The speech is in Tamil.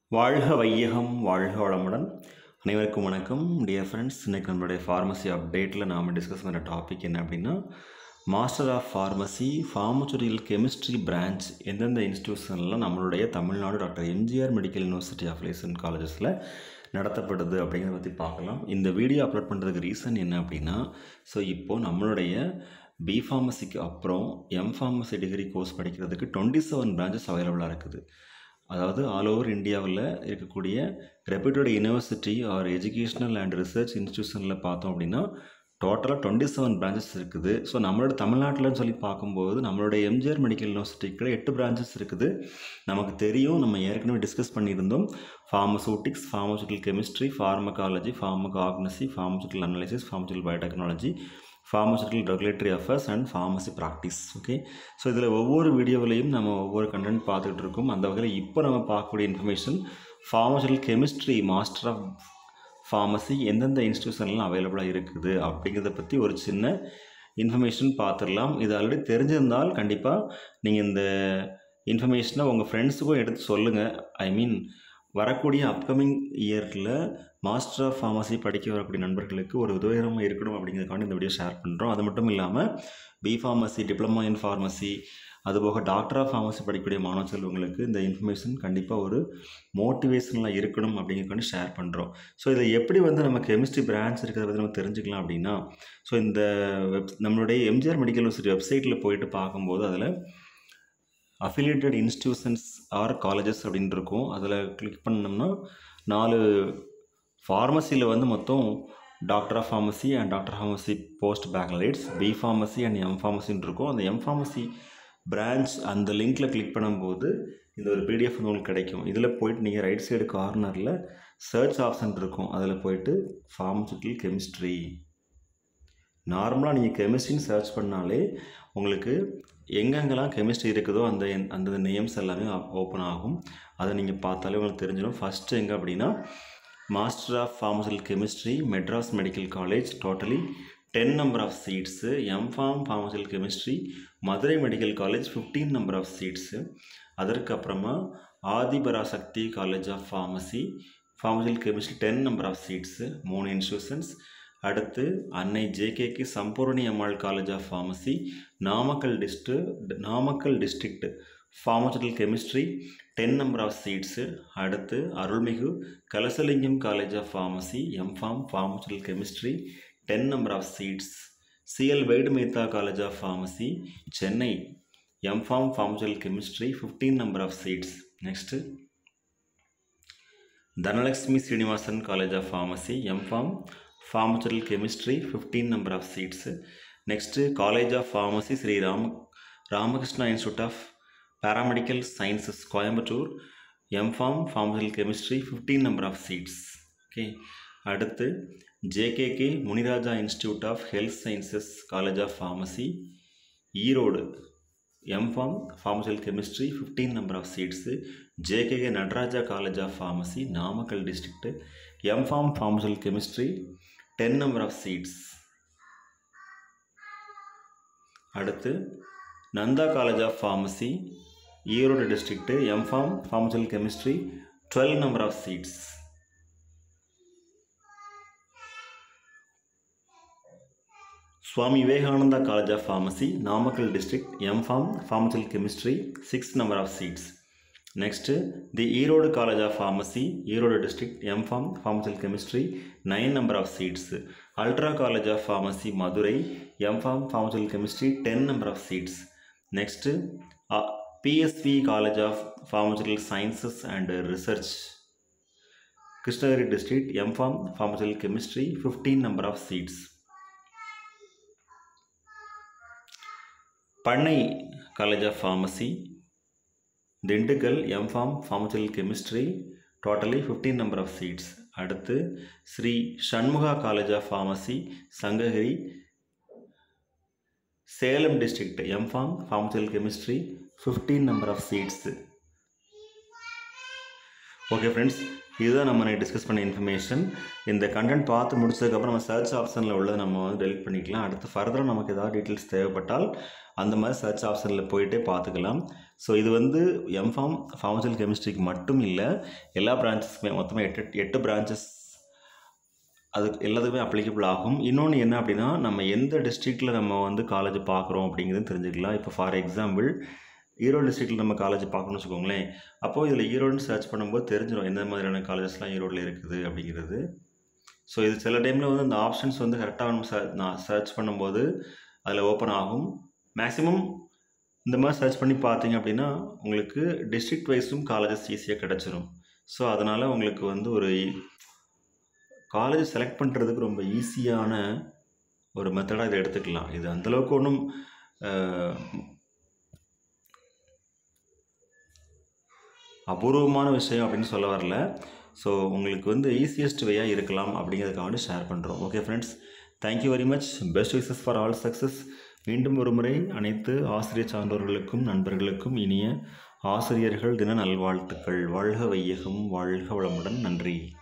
வாழ்க வையகம் வாழ்க வளமுடன் அனைவருக்கும் வணக்கம் டியர் ஃப்ரெண்ட்ஸ் இன்றைக்கி நம்மளுடைய ஃபார்மசி அப்டேட்டில் நாம் டிஸ்கஸ் பண்ணுற டாபிக் என்ன அப்படின்னா master of pharmacy pharmaceutical chemistry branch எந்தெந்த இன்ஸ்டியூஷன்லாம் நம்மளுடைய Tamil Nadu doctor MGR medical university affiliation காலேஜஸில் நடத்தப்படுது அப்படிங்கிறத பற்றி பார்க்கலாம் இந்த வீடியோ அப்லோட் பண்ணுறதுக்கு ரீசன் என்ன அப்படின்னா ஸோ இப்போது நம்மளுடைய பி ஃபார்மசிக்கு அப்புறம் எம் ஃபார்மசி டிகிரி கோர்ஸ் படிக்கிறதுக்கு டுவெண்ட்டி செவன் பிரான்ச்சஸ் அவைலபிளாக இருக்குது அதாவது ஆல் ஓவர் இந்தியாவில் இருக்கக்கூடிய reputed university or educational and research இன்ஸ்டியூஷனில் பார்த்தோம் அப்படின்னா டோட்டலாக டுவெண்ட்டி செவன் பிரான்ச்சஸ் இருக்குது ஸோ நம்மளோட தமிழ்நாட்டில்னு சொல்லி பார்க்கும்போது நம்மளோட எம்ஜிஆர் மெடிக்கல் யூனிவர்சிட்டிக்கு எட்டு பிரான்ச்சஸ் இருக்குது நமக்கு தெரியும் நம்ம ஏற்கனவே டிஸ்கஸ் பண்ணியிருந்தோம் pharmaceutics pharmaceutical chemistry pharmacology pharmacognosy pharmaceutical analysis pharmaceutical biotechnology pharmaceutical regulatory affairs and pharmacy practice okay so இதில் ஒவ்வொரு வீடியோவிலையும் நம்ம ஒவ்வொரு கண்டென்ட் பார்த்துட்டு இருக்கோம் அந்த வகையில் இப்போ நம்ம பார்க்கக்கூடிய information pharmaceutical chemistry master of pharmacy எந்தெந்த இன்ஸ்டியூஷன்லாம் அவைலபிளாக இருக்குது அப்படிங்கிறத பற்றி ஒரு சின்ன இன்ஃபர்மேஷன் பார்த்துடலாம் இது ஆல்ரெடி தெரிஞ்சிருந்தால் கண்டிப்பாக நீங்கள் இந்த இன்ஃபர்மேஷனை உங்கள் ஃப்ரெண்ட்ஸுக்கும் எடுத்து சொல்லுங்கள் ஐ மீன் வரக்கூடிய அப்கமிங் இயரில் மாஸ்டர் ஆஃப் ஃபார்மசி படிக்க வரக்கூடிய நண்பர்களுக்கு ஒரு உதவிகரமாக இருக்கணும் அப்படிங்கிறதுக்காண்டி இந்த வீடியோ ஷேர் பண்ணுறோம் அது மட்டும் இல்லாமல் B pharmacy diploma in pharmacy அதுபோக டாக்டர் ஆஃப் ஃபார்மசி படிக்கக்கூடிய மாணவ செல்வங்களுக்கு இந்த இன்ஃபர்மேஷன் கண்டிப்பாக ஒரு மோட்டிவேஷனலாக இருக்கணும் அப்படிங்கிறக்காண்டி ஷேர் பண்ணுறோம் ஸோ இதில் எப்படி வந்து நம்ம கெமிஸ்ட்ரி பிரான்ச் இருக்கிறத பற்றி நம்ம தெரிஞ்சுக்கலாம் அப்படின்னா ஸோ இந்த வெப் நம்மளுடைய எம்ஜிஆர் மெடிக்கல் யூனிவர்சிட்டி வெப்சைட்டில் போயிட்டு பார்க்கும்போது அதில் அஃபிலியேட்டட் இன்ஸ்டியூஷன்ஸ் ஆர் காலேஜஸ் அப்படின்னு இருக்கும் அதில் கிளிக் பண்ணோம்னா நாலு ஃபார்மசியில் வந்து மொத்தம் doctor of pharmacy and doctor pharmacy post baccalaureates B pharmacy and M ஃபார்மசின்னு இருக்கும் அந்த எம் ஃபார்மசி பிரான்ச் அந்த லிங்க்கில் கிளிக் பண்ணும்போது இந்த ஒரு பிடிஎஃப் வந்து உங்களுக்கு கிடைக்கும் இதில் போயிட்டு நீங்கள் ரைட் சைடு கார்னரில் சர்ச் ஆப்ஷன் இருக்கும் அதில் போயிட்டு ஃபார்மசூட்டிக்கல் கெமிஸ்ட்ரி நார்மலாக நீங்கள் கெமிஸ்ட்ரின்னு சர்ச் பண்ணாலே உங்களுக்கு எங்கெங்கெல்லாம் கெமிஸ்ட்ரி இருக்குதோ அந்த அந்த நேம்ஸ் எல்லாமே ஓப்பன் ஆகும் அதை நீங்கள் பார்த்தாலே உங்களுக்கு தெரிஞ்சிடும் ஃபஸ்ட்டு எங்கே அப்படின்னா master of pharmaceutical chemistry Madras medical college totally ten number of seats M Pharm pharmaceutical chemistry Madurai medical college fifteen number of seats அதற்கு அப்புறமா Adhiparasakthi college of pharmacy pharmaceutical chemistry ten number of seats மூணு இன்ஸ்டியூஷன்ஸ் அடுத்து அன்னை ஜேகேக்கு Sampoorani Ammal college of pharmacy Namakkal டிஸ்ட்ரு Namakkal district pharmaceutical chemistry ten number of seats அடுத்து Arulmigu Kalasalingam college of pharmacy M Pharm pharmaceutical chemistry ten number of seeds CL Baid Metha college of pharmacy Chennai M Pharm pharmaceutical chemistry fifteen number of seats next Dhanalakshmi Srinivasan college of pharmacy M Pharm pharmaceutical chemistry 15 number of seats next college of pharmacy sri ram ramakrishna institute of paramedical sciences coimbatore mpharm pharmaceutical chemistry 15 number of seats okay அடுத்து JKK Muniraja institute of health sciences college of pharmacy Erode M Pharm pharmaceutical chemistry fifteen number of seats JKK Nataraja college of pharmacy Namakkal district M Pharm pharmaceutical chemistry ten number of seats அடுத்து Nandha college of pharmacy Erode district M Pharm pharmaceutical chemistry twelve number of seats Swami Vivekananda college of pharmacy Namakkal district M Pharm pharmaceutical chemistry six number of seats next the Erode college of pharmacy Erode district M Pharm pharmaceutical chemistry nine number of seats ultra college of pharmacy Madurai M Pharm pharmaceutical chemistry ten number of seats next PSV college of pharmaceutical sciences and research Krishnagiri district M Pharm pharmaceutical chemistry fifteen number of seats Pannai college of pharmacy Dindigul M Pharm pharmaceutical chemistry totally fifteen number of seats அடுத்து Sri Shanmuga college of pharmacy Sankagiri Salem district M Pharm pharmaceutical chemistry fifteen number of seats okay friends இதுதான் நம்ம இன்னைக்கு டிஸ்கஸ் பண்ண இன்ஃபர்மேஷன் இந்த கண்டென்ட் பார்த்து முடிச்சதுக்கப்புறம் நம்ம சர்ச் ஆப்ஷனில் உள்ளதை நம்ம வந்து டெலிட் பண்ணிக்கலாம் அடுத்து ஃபர்தராக நமக்கு ஏதாவது டீட்டெயில்ஸ் தேவைப்பட்டால் அந்த மாதிரி சர்ச் ஆப்ஷனில் போயிட்டே பார்த்துக்கலாம் ஸோ இது வந்து எம்ஃபார்ம் ஃபார்மசல் கெமிஸ்ட்ரிக்கு மட்டும் இல்லை எல்லா பிரான்ச்சஸ்க்குமே மொத்தமாக எட்டு எட்டு பிரான்ச்சஸ் அது எல்லாத்துக்குமே அப்ளிகபிள் ஆகும் இன்னொன்று என்ன அப்படின்னா நம்ம எந்த டிஸ்ட்ரிக்டில் நம்ம வந்து காலேஜ் பார்க்குறோம் அப்படிங்கிறது தெரிஞ்சுக்கலாம் இப்போ ஃபார் எக்ஸாம்பிள் ஈரோடு டிஸ்ட்ரிக்டில் நம்ம காலேஜ் பார்க்கணும்னு வச்சுக்கோங்களேன் அப்போது இதில் ஈரோடுன்னு சர்ச் பண்ணும்போது தெரிஞ்சிடும் எந்த மாதிரியான காலேஜஸ்லாம் ஈரோடில் இருக்குது அப்படிங்கிறது ஸோ இது சில டைமில் வந்து அந்த ஆப்ஷன்ஸ் வந்து கரெக்டாக நம்ம சர் நான் சர்ச் பண்ணும்போது அதில் ஓப்பன் ஆகும் மேக்ஸிமம் இந்த மாதிரி சர்ச் பண்ணி பார்த்தீங்க அப்படின்னா உங்களுக்கு டிஸ்ட்ரிக்ட் வைஸும் காலேஜஸ் ஈஸியாக கிடச்சிரும் ஸோ அதனால் உங்களுக்கு வந்து ஒரு காலேஜ் செலக்ட் பண்ணுறதுக்கு ரொம்ப ஈஸியான ஒரு மெத்தடாக இதை எடுத்துக்கலாம் இது அந்தளவுக்கு ஒன்றும் அபூர்வமான விஷயம் அப்படின்னு சொல்ல வரல ஸோ உங்களுக்கு வந்து ஈஸியஸ்ட் வேயாக இருக்கலாம் அப்படிங்கிறதுக்காக ஷேர் பண்ணுறோம் okay friends thank you very much best wishes for all success மீண்டும் ஒரு முறை அனைத்து ஆசிரியர் சார்ந்தவர்களுக்கும் நண்பர்களுக்கும் இனிய ஆசிரியர்கள் தின நல்வாழ்த்துக்கள் வாழ்க வையகம் வாழ்க வளமுடன் நன்றி